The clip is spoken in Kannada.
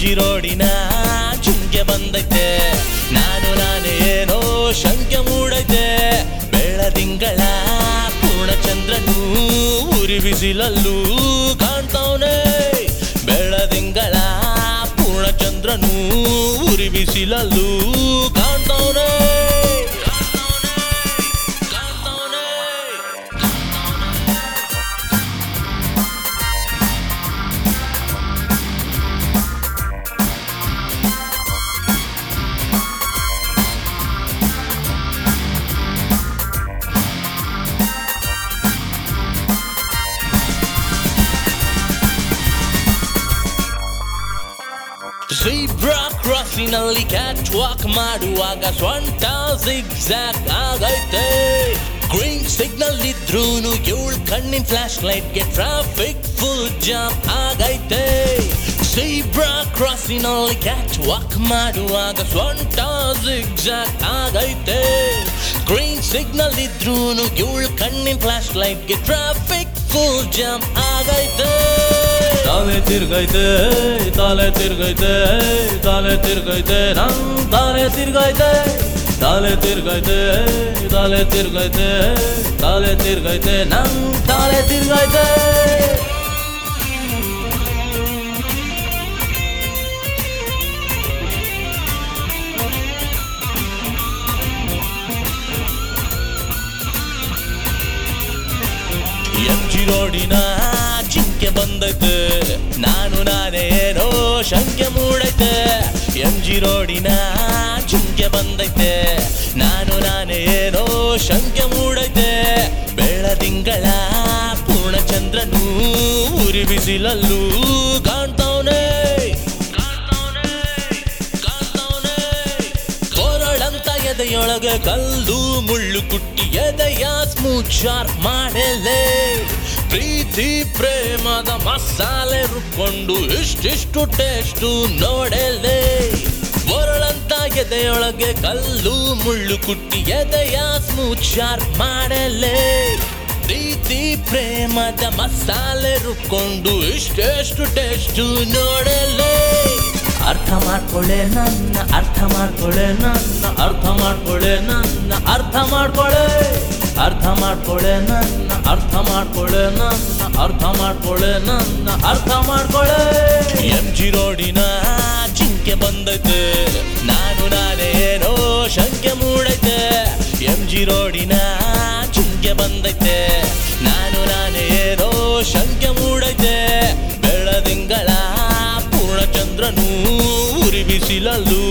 ಜಿ ರೋಡಿನ ಜಿಂಕೆ ಬಂದೈತೆ ನಾನು ನಾನೇ ಏನೋ ಶಂಕೆ ಮೂಡೈತೆ ಬೆಳದಿಂಗಳ ಪೂರ್ಣಚಂದ್ರನು ಉರಿ ಬಿಸಿಲಲ್ಲೂ ಕಾಣ್ತಾವನೆ ಬೆಳದಿಂಗಳ ಪೂರ್ಣಚಂದ್ರನು ಉರಿ ಬಿಸಿಲಲ್ಲೂ ಕಾಣ್ತಾವನೆ ಕಾಣ್ತಾವನೆ ಝೀಬ್ರಾ ಕ್ರಾಸಿನಲ್ಲಿ ಕ್ಯಾಟ್ ವಾಕ್ ಮಾಡುವಾಗ ಸ್ವಂಟ ಜಿಗ್ಜಾಗ್ ಆಗೈತೆ ಗ್ರೀನ್ ಸಿಗ್ನಲ್ ಇದ್ರೂನು ಏಳ್ ಕಣ್ಣಿನ ಫ್ಲಾಶ್ ಲೈಟ್ಗೆ ಟ್ರಾಫಿಕ್ ಫುಲ್ ಜಾಮ್ ಆಗೈತೆ ಝೀಬ್ರಾ ಕ್ರಾಸಿನಲ್ಲಿ ಕ್ಯಾಟ್ ವಾಕ್ ಮಾಡುವಾಗ ಸ್ವಂಟ ಜಿಗ್ಜಾಗ್ ಆಗೈತೆ ಗ್ರೀನ್ ಸಿಗ್ನಲ್ ಇದ್ರೂನು ಏಳ್ ಕಣ್ಣಿನ ಫ್ಲಾಶ್ ಲೈಟ್ಗೆ ಟ್ರಾಫಿಕ್ ಫುಲ್ ಜಾಮ್ ಆಗೈತೆ ತಲೆ ತಿರ್ಗೈತೆ ತಲೆ ತಿರ್ಗೈತೆ ತಲೆ ತಿರ್ಗೈತೆ ನಮ್ ತಲೆ ತಿರ್ಗೈತೆ ತಲೆ ತಿರ್ಗೈತೆ ತಲೆ ತಿರ್ಗೈತೆ ತಲೆ ತಿರ್ಗೈತೆ ನಮ್ ತಲೆ ತಿರ್ಗೈತೆ ಎಂ ಜಿ ರೋಡಿನ ಜಿಂಕೆ ಬಂದೈತೆ ನಾನು ನಾನೇ ಏನೋ ಶಂಕೆ ಮೂಡೈತೆ ಎಂ ಜಿ ರೋಡಿನ ಜಿಂಕೆ ಬಂದೈತೆ ನಾನು ನಾನೇ ಏನೋ ಶಂಕೆ ಮೂಡೈತೆ ಬೆಳದಿಂಗಳ ಪೂರ್ಣಚಂದ್ರನು ಉರಿ ಬಿಸಿಲಲ್ಲೂ ಕಾಣ್ತಾವನೆ ಕೊರಳಂತ ಎದೆಯೊಳಗೆ ಕಲ್ಲು ಮುಳ್ಳು ಕುಟ್ಟಿ ಎದೆಯ ಸ್ಮೂತ್ ಶಾರ್ಪ್ ಮಾಡಲೆ ಪ್ರೀತಿ ಪ್ರೇಮದ ಮಸಾಲೆ ರುಬ್ಕೊಂಡು ಇಷ್ಟಿಷ್ಟು ಟೇಸ್ಟು ನೋಡೆಲೆ ಕೊರಳಂತ ಎದೆಯೊಳಗೆ ಕಲ್ಲು ಮುಳ್ಳು ಕುಟ್ಟಿ ಎದೆಯ ಸ್ಮೂತ್ ಶಾರ್ಪ್ ಮಾಡಲೆ ಪ್ರೀತಿ ಪ್ರೇಮದ ಮಸಾಲೆ ರುಬ್ಕೊಂಡು ಇಷ್ಟೆಷ್ಟು ಟೇಸ್ಟು ನೋಡಲೆ ಅರ್ಥ ಮಾಡ್ಕೊಳ್ಳೆ ನನ್ನ ಅರ್ಥ ಮಾಡ್ಕೊಳ್ಳೆ ನನ್ನ ಅರ್ಥ ಮಾಡ್ಕೊಳ್ಳೆ ನನ್ನ ಅರ್ಥ ಮಾಡ್ಕೊಳ್ಳೆ ಅರ್ಥ ಮಾಡ್ಕೊಳ್ಳೆ ನನ್ನ ಅರ್ಥ ಮಾಡ್ಕೊಳ್ಳೆ ನನ್ನ ಅರ್ಥ ಮಾಡ್ಕೊಳ್ಳೆ ನನ್ನ ಅರ್ಥ ಮಾಡ್ಕೊಳ್ಳೆ ಎಂ ಜಿ ರೋಡಿನ ಜಿಂಕೆ ಬಂದೈತೆ ನಾನು ನಾನೇ ಏನೋ ಶಂಕೆ ಮೂಡೈತೆ ಎಂ ಜಿ ರೋಡಿನ ಜಿಂಕೆ ಬಂದೈತೆ ನಾನು ನಾನೇ ಏನೋ ಶಂಕೆ ಮೂಡೈತೆ ಬೆಳದಿಂಗಳ ಪೂರ್ಣಚಂದ್ರನು ಉರಿ ಬಿಸಿಲಲ್ಲೂ